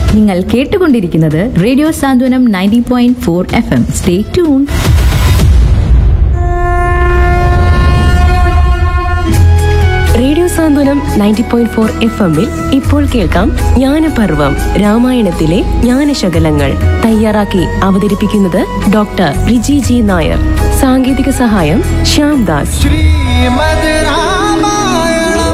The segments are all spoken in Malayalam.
നിങ്ങൾ കേട്ടുകൊണ്ടിരിക്കുന്നത് radio Santhwanam ninety point four F M stay tune radio Santhwanam ninety point four F എമ്മിൽ ഇപ്പോൾ കേൾക്കാം ജ്ഞാനപർവം രാമായണത്തിലെ ജ്ഞാനശകലങ്ങൾ തയ്യാറാക്കി അവതരിപ്പിക്കുന്നത് ഡോക്ടർ റിജി ജി നായർ സാങ്കേതിക സഹായം ശ്യാം ദാസ് ശ്രീമദ് രാമായണം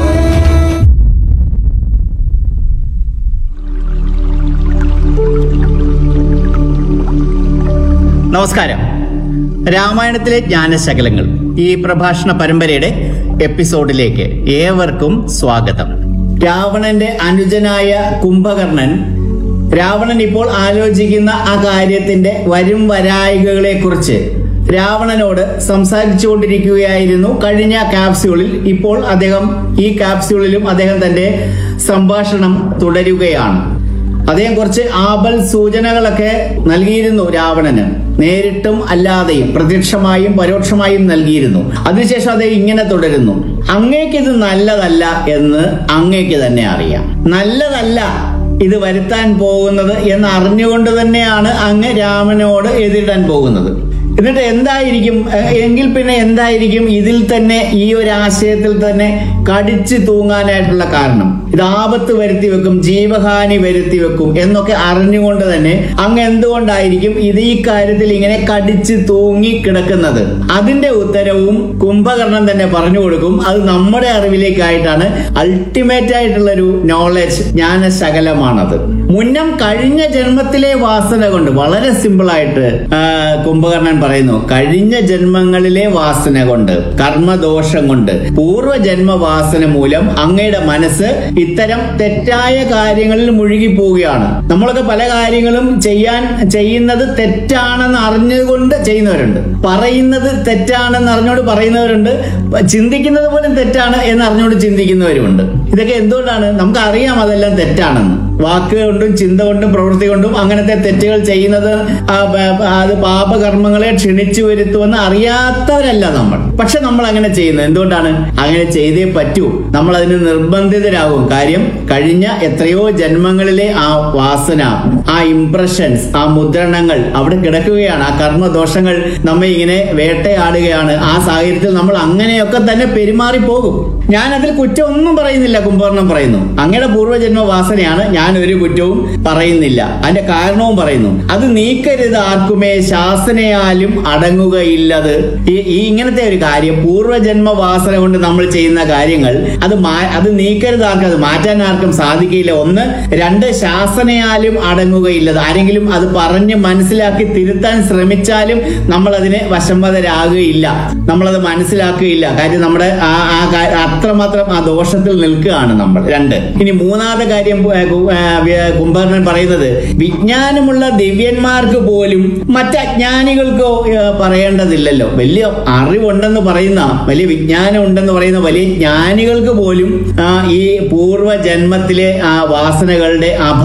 നമസ്കാരം രാമായണത്തിലെ ജ്ഞാനശകലങ്ങൾ ഈ പ്രഭാഷണ പരമ്പരയുടെ എപ്പിസോഡിലേക്ക് ഏവർക്കും സ്വാഗതം രാവണന്റെ അനുജനായ കുംഭകർണൻ രാവണൻ ഇപ്പോൾ ആലോചിക്കുന്ന ആ കാര്യത്തിന്റെ വരും വരായികകളെ കുറിച്ച് രാവണനോട് സംസാരിച്ചുകൊണ്ടിരിക്കുകയായിരുന്നു കഴിഞ്ഞ കാപ്സ്യൂളിൽ ഇപ്പോൾ അദ്ദേഹം ഈ കാപ്സ്യൂളിലും അദ്ദേഹം തന്റെ സംഭാഷണം തുടരുകയാണ് അദ്ദേഹം കുറച്ച് ആപൽ സൂചനകളൊക്കെ നൽകിയിരുന്നു രാവണന് നേരിട്ടും അല്ലാതെയും പ്രത്യക്ഷമായും പരോക്ഷമായും നൽകിയിരുന്നു അതിനുശേഷം അദ്ദേഹം ഇങ്ങനെ തുടരുന്നു അങ്ങേക്ക് ഇത് നല്ലതല്ല എന്ന് അങ്ങേക്ക് തന്നെ അറിയാം നല്ലതല്ല ഇത് വരുത്താൻ പോകുന്നത് എന്ന് അറിഞ്ഞുകൊണ്ട് തന്നെയാണ് അങ്ങ് രാമനോട് എതിരിടാൻ പോകുന്നത് എന്നിട്ട് എന്തായിരിക്കും എ- എങ്കിൽ പിന്നെ എന്തായിരിക്കും ഇതിൽ തന്നെ ഈ ഒരു ആശയത്തിൽ തന്നെ കടിച്ചു തൂങ്ങാനായിട്ടുള്ള കാരണം ഇത് ആപത്ത് വരുത്തി വെക്കും ജീവഹാനി വരുത്തി വെക്കും എന്നൊക്കെ അറിഞ്ഞുകൊണ്ട് തന്നെ അങ്ങ് എന്തുകൊണ്ടായിരിക്കും ഇത് ഈ കാര്യത്തിൽ ഇങ്ങനെ കടിച്ചു തൂങ്ങി കിടക്കുന്നത് അതിന്റെ ഉത്തരവും കുംഭകർണൻ തന്നെ പറഞ്ഞു കൊടുക്കും അത് നമ്മുടെ അറിവിലേക്കായിട്ടാണ് അൾട്ടിമേറ്റ് ആയിട്ടുള്ള ഒരു നോളജ് ജ്ഞാനശകലമാണത് മുന്നം കഴിഞ്ഞ ജന്മത്തിലെ വാസന കൊണ്ട് വളരെ സിമ്പിൾ ആയിട്ട് ആ, കുംഭകർണൻ പറയുന്നു കഴിഞ്ഞ ജന്മങ്ങളിലെ വാസന കൊണ്ട് കർമ്മദോഷം കൊണ്ട് പൂർവ്വജന്മ വാസന മൂലം അങ്ങയുടെ മനസ്സ് ഇത്തരം തെറ്റായ കാര്യങ്ങളിൽ മുഴുകി പോവുകയാണ് നമ്മളൊക്കെ പല കാര്യങ്ങളും ചെയ്യാൻ ചെയ്യുന്നത് തെറ്റാണെന്ന് അറിഞ്ഞുകൊണ്ട് ചെയ്യുന്നവരുണ്ട് പറയുന്നത് തെറ്റാണെന്ന് അറിഞ്ഞുകൊണ്ട് പറയുന്നവരുണ്ട് ചിന്തിക്കുന്നത് പോലും തെറ്റാണ് എന്ന് അറിഞ്ഞുകൊണ്ട് ചിന്തിക്കുന്നവരുമുണ്ട് ഇതൊക്കെ എന്തുകൊണ്ടാണ് നമുക്ക് അറിയാം അതെല്ലാം തെറ്റാണെന്ന് വാക്ക് കൊണ്ടും ചിന്ത കൊണ്ടും പ്രവൃത്തി കൊണ്ടും അങ്ങനത്തെ തെറ്റുകൾ ചെയ്യുന്നത് ആ പ- പ- അത് പാപകർമ്മങ്ങളെ ക്ഷണിച്ചു വരുത്തുമെന്ന് അറിയാത്തവരല്ല നമ്മൾ പക്ഷെ നമ്മൾ അങ്ങനെ ചെയ്യുന്നത് എന്തുകൊണ്ടാണ് അങ്ങനെ ചെയ്തേ പറ്റൂ നമ്മൾ അതിന് നിർബന്ധിതരാകും കാര്യം കഴിഞ്ഞ എത്രയോ ജന്മങ്ങളിലെ ആ വാസന ആ ഇംപ്രഷൻസ് ആ മുദ്രണങ്ങൾ അവിടെ കിടക്കുകയാണ് ആ കർമ്മദോഷങ്ങൾ നമ്മെ ഇങ്ങനെ വേട്ടയാടുകയാണ് ആ സാഹചര്യത്തിൽ നമ്മൾ അങ്ങനെയൊക്കെ തന്നെ പെരുമാറി പോകും ഞാൻ അതിൽ കുറ്റമൊന്നും പറയുന്നില്ല കുംഭകർണം പറയുന്നു അങ്ങയുടെ പൂർവ്വജന്മ വാസനയാണ് ഞാൻ ഒരു കുറ്റവും പറയുന്നില്ല അതിന്റെ കാരണവും പറയുന്നു അത് നീക്കരുത് ആർക്കുമേ ശാസനയാലും അടങ്ങുകയില്ലത് ഈ ഈ ഇങ്ങനത്തെ ഒരു കാര്യം പൂർവ്വജന്മ വാസന കൊണ്ട് നമ്മൾ ചെയ്യുന്ന കാര്യങ്ങൾ അത് മാ- അത് നീക്കരുത് ആർക്കും അത് മാറ്റാൻ ആർക്കും സാധിക്കില്ല ഒന്ന് രണ്ട് ശാസനയാലും അടങ്ങുകയില്ലത് ആരെങ്കിലും അത് പറഞ്ഞ് മനസ്സിലാക്കി തിരുത്താൻ ശ്രമിച്ചാലും നമ്മൾ അതിന് വശംവതരാകുകയില്ല നമ്മളത് മനസ്സിലാക്കുകയില്ല കാര്യം നമ്മുടെ ആ ആ കാ- അത്രമാത്രം ആ ദോഷത്തിൽ നിൽക്കുകയാണ് നമ്മൾ രണ്ട് ഇനി മൂന്നാമത്തെ കാര്യം ഏ, കു- ഏ, വ്യ- കുംഭകർണൻ പറയുന്നത് വിജ്ഞാനമുള്ള ദിവ്യന്മാർക്ക് പോലും മറ്റ് അജ്ഞാനികൾക്കോ ഏ, പറയേണ്ടതില്ലല്ലോ വലിയ അറിവുണ്ടെന്ന് പറയുന്ന വലിയ വിജ്ഞാനം ഉണ്ടെന്ന് പറയുന്ന വലിയ ജ്ഞാനികൾക്ക് പോലും ആ, ഈ പൂർവ്വ ജന്മത്തിലെ ആ വാസനകളുടെ ആ